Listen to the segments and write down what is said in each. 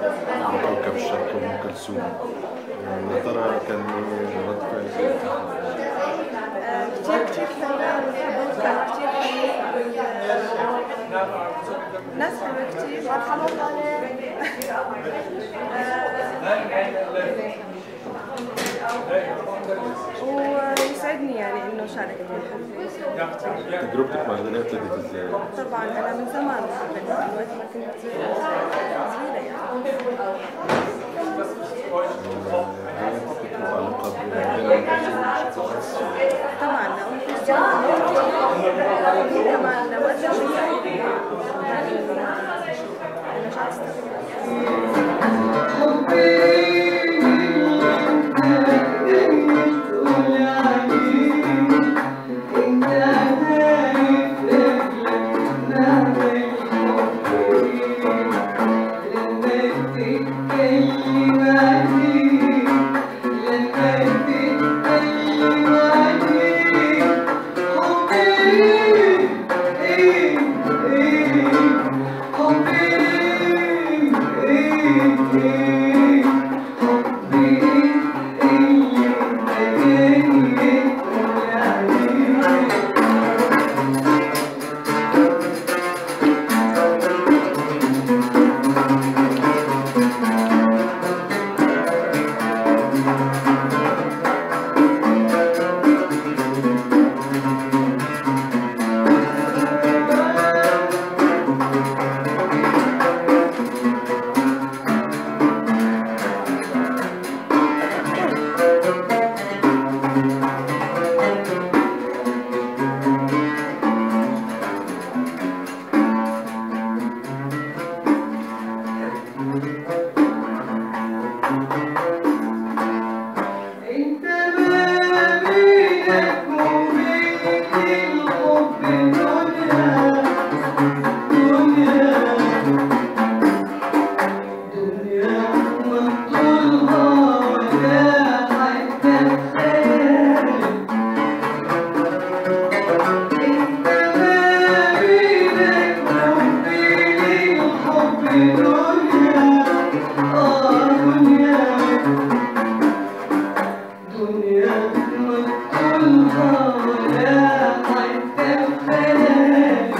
عن كوكب الشرق وام كلثوم آه، يا ترى كان إيه رد فعلك؟ آه، كتير كتير حلوة والحضور كان كتير حلو آه، ناس حلوة كتير آه، ويسعدني يعني انه شاركت بالحفلة تجربتك مع الغناء ابتدت ازاي؟ طبعا انا من زمان بحب من وقت ما كنت صغيرة يعني هل انت كنت متعلقة بغناء ام كلثوم بشكل خاص؟ طبعا ام كلثوم كمان وقت شيء يعني نشاط استقلال انت ما بينك وبين الحب دنيا دنيا دنيا مطلوبها ولا حتى خيال انت ما بينك وبين الحب دنيا اه دنيا دنيا مطلوبها ولا حتى الخيال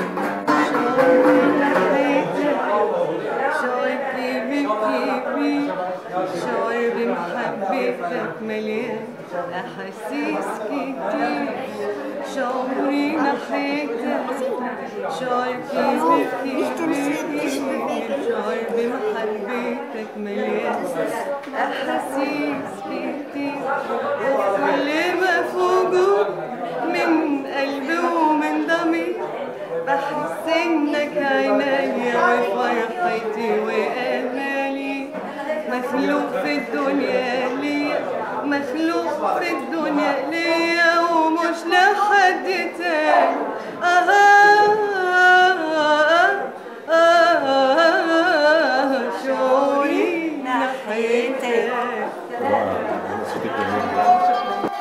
شعور بمحبتك مليان أحاسيس كتير شعوري ناحيتك شعور كتير شعور بمحبتك مليان أحاسيس كتير وكل ما في وجود من قلبي ومن ضميري بحس انك عينيا وفرحتي وامالي مخلوق في الدنيا ليا مخلوق في الدنيا ليا ومش لحد تاني آه آه آه آه شعوري ناحيتك واو صوتك جميل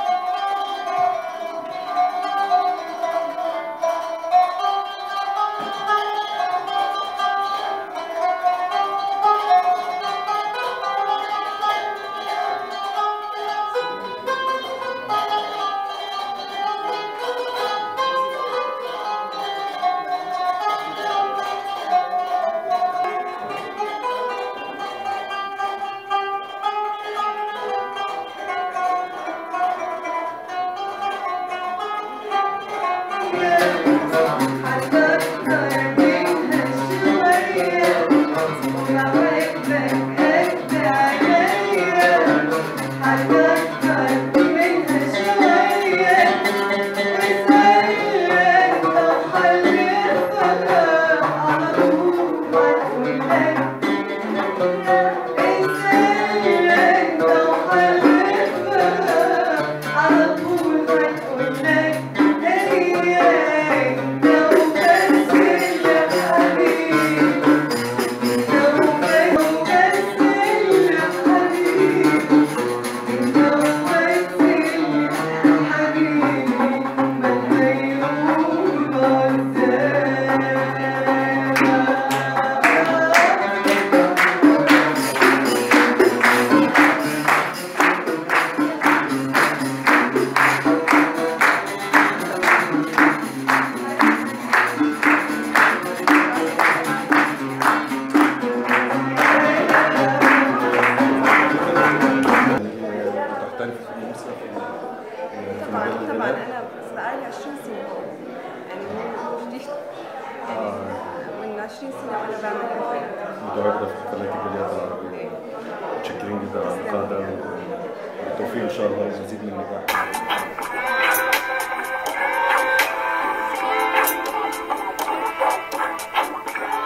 بعمل حفلات متواجدة في حفلات الجاليات العربية متشكرين جدا على اللقاء ده وبالتوفيق إن شاء الله ومزيد من النجاح